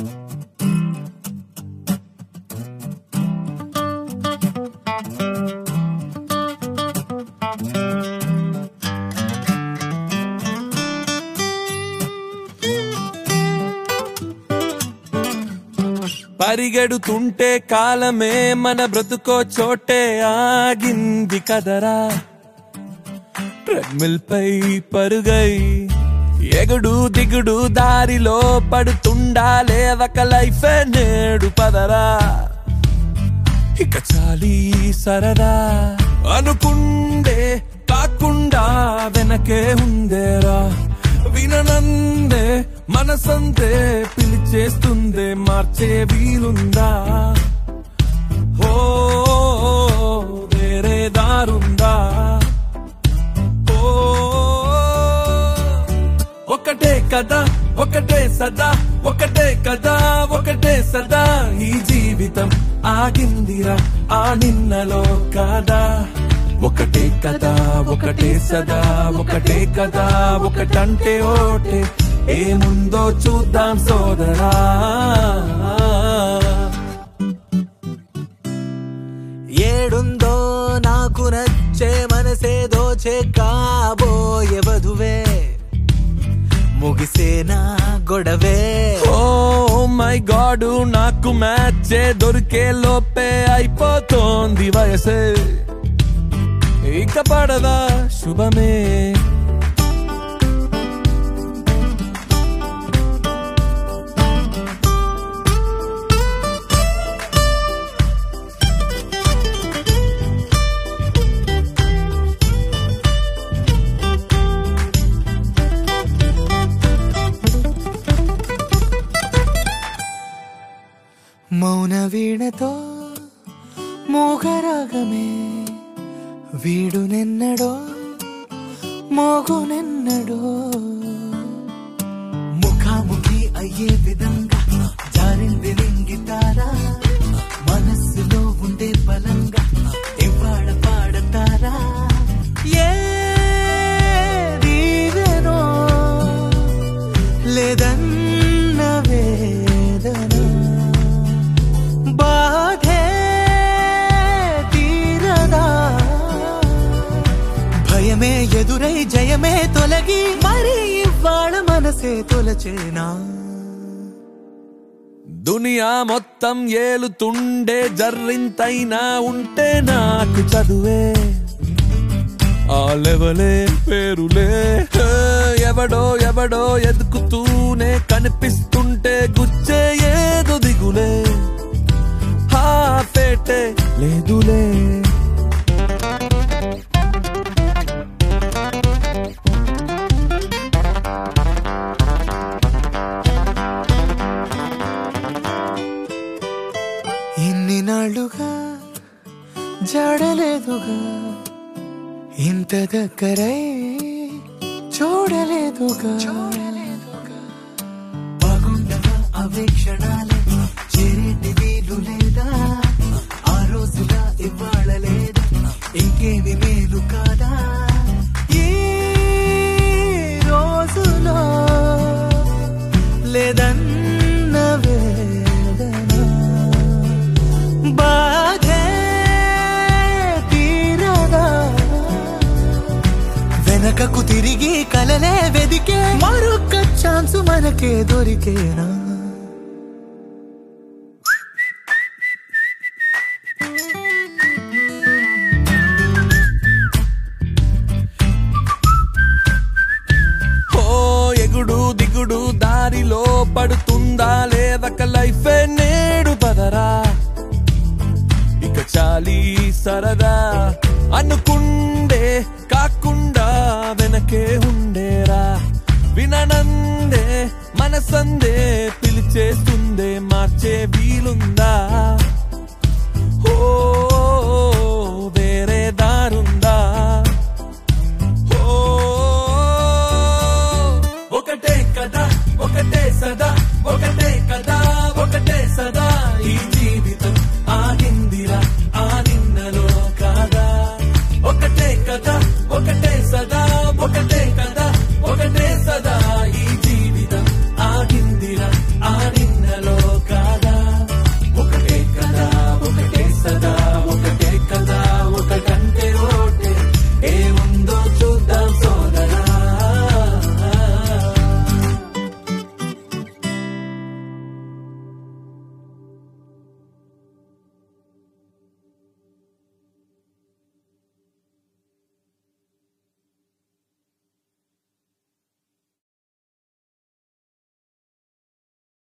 పరిగెడుతుంటే కాలమే మన బ్రతుకో చోటే ఆగింది కదరా ట్రెడ్మిల్ పై పరుగై ఎగుడు దిగుడు దారిలో పడుతుండాలే ఒక లైఫ్ నేడు పదరా ఇక చాలి సరదా అనుకుండే కాకుండా వెనకే ఉందేరా విననందే మనసంతే పిలిచేస్తుందే మార్చే వీలుందా ఓ వేరే దారుందా ఓ ఒకటే కదా ఒకటే సదా ఒకటే కదా ఒకటే సదా ఈ జీవితం ఆగిందిరా ఆ నిన్నలో కాదా ఒకటే కదా ఒకటే సదా ఒకటే కదా ఒకటంటే ఓటే ఏముందో చూద్దాం సోదరా ఏడుందో నాకు నచ్చే మనసే దోచే కాబోయే వధువే ముగిసేనా గొడవే ఓ మై గాడ్ నాకు మ్యాచ్ దొరికే లోపే అయిపోతోంది వయసే ఇక పడదా శుభమే మౌన వీణతో మోగరాగమే వీడునెన్నడో మోగునెన్నడో ముఖాముఖి అయ్యే విధంగా జారింది లింగితారా మనస్సులో ఉండే బలంగా ఇవాళ పాడతారా ఏ దీవెనో లేదన్న వేదన బాధే తీరదా భయమే ఎదురై జయమే తొలగి మరి ఇవాళ మనసే తొలచేనా దునియా మొత్తం ఏలుతుండే జర్రింతైనా ఉంటే నాకు చదువే ఆ లెవలే పేరులే హే, ఎవడో ఎవడో ఎదుకుతూనే కనిపిస్తుంటే గుచ్చే ఏదో దిగులే హా పేటే లేదులే ఇన్ని నాళ్ళుగా జాడలేదుగా ఇంత దగ్గరై చూడలేదుగా బాగుండగా అవే క్షణాలే చేరేటి వీలు లేదా ఆ రోజుగా ఇవాళ లేదా ఇంకేమి మేలు కాదా ఈ రోజులో లేదన్న వేదన బాధే తీరదా వెనకకు తిరిగి కలలే వెదికే మరొక ఛాన్స్ మనకే దొరికేనా ఓ ఎగుడు దిగుడు దారిలో పడుతుందా లేదక లైఫ్ నేడు పదరా ఇక చాలి సరదా అనుకుండే కాకుండా వెనకే ఉండేరా విననందే మనసందే పిలిచేస్తుందే మార్చే వీలుందా ఓ వేరే దారుందా